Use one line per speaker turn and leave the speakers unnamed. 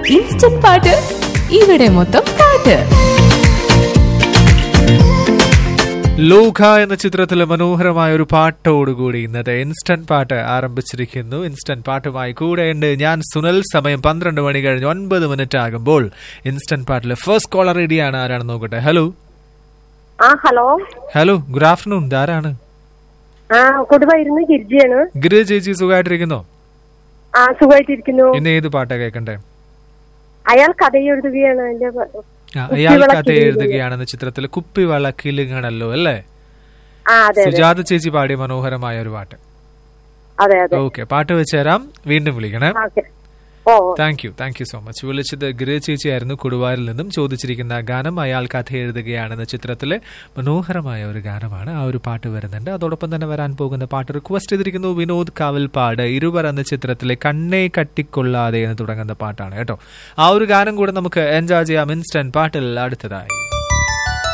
Instant പാട്ട് ഇവിടെ മൊത്തം പാട്ട്
ലൂഖ എന്ന ചിത്രത്തിലെ മനോഹരമായ ഒരു പാട്ടോടുകൂടി ഇന്നത്തെ ഇൻസ്റ്റന്റ് പാട്ട് ആരംഭിച്ചിരിക്കുന്നു ഇൻസ്റ്റന്റ് പാട്ടുമായി കൂടെയുണ്ട് ഞാൻ സുനൽ സമയം പന്ത്രണ്ട് മണി കഴിഞ്ഞ് ഒൻപത് മിനിറ്റ് ആകുമ്പോൾ ഇൻസ്റ്റന്റ് പാട്ടിലെ ഫസ്റ്റ് കോളർ റെഡിയാണ് ആരാണെന്ന് നോക്കട്ടെ ഹലോ
ആ ഹലോ
ഹലോ ഗുഡ് ആഫ്റ്റർനൂൺ ഇതാരാണ്
ആ കൊടുവായിരുന്നു ഗിരിജയാണ്
ഗിരി ചേച്ചി സുഖമായിട്ടിരിക്കുന്നോ
ആ സുഖമായിട്ടിരിക്കുന്നു
ഇന്ന് ഏത് പാട്ടാ കേൾക്കണ്ടേ
അയാൾ കഥ എഴുതുകയാണ് അതിന്റെ പ-
ആ, അയാൾ കഥ
കുപ്പിവിളക്കിൽ
എഴുതുകയാണെന്ന ചിത്രത്തിൽ കുപ്പി വളക്കിലുകയാണല്ലോ അല്ലേ
ആ അതെ അതെ
സുജാത ചേച്ചി പാടിയ മനോഹരമായ ഒരു പാട്ട്
അതെ അതെ
ഓക്കെ പാട്ട് വെച്ചുതരാം വീണ്ടും വിളിക്കണേ
okay oh oh.
Thank you thank you so much വിളിച്ചത് ഗിരി ചേച്ചിയായിരുന്നു കൊടുവാരിൽ നിന്നും ചോദിച്ചിരിക്കുന്ന ആ ഗാനം അയാൾ കഥ എഴുതുകയാണെന്ന ചിത്രത്തിലെ മനോഹരമായ ഒരു ഗാനമാണ് ആ ഒരു പാട്ട് വരുന്നുണ്ട് അതോടൊപ്പം തന്നെ വരാൻ പോകുന്ന പാട്ട് റിക്വസ്റ്റ് ചെയ്തിരിക്കുന്നു വിനോദ് കാവൽപ്പാട് ഇരുവർ എന്ന ചിത്രത്തിലെ കണ്ണേ കട്ടിക്കൊള്ളാതെ എന്ന് തുടങ്ങുന്ന പാട്ടാണ് കേട്ടോ ആ ഒരു ഗാനം കൂടെ നമുക്ക് എൻജോയ് ചെയ്യാം ഇൻസ്റ്റന്റ് പാട്ടിൽ അടുത്തതായി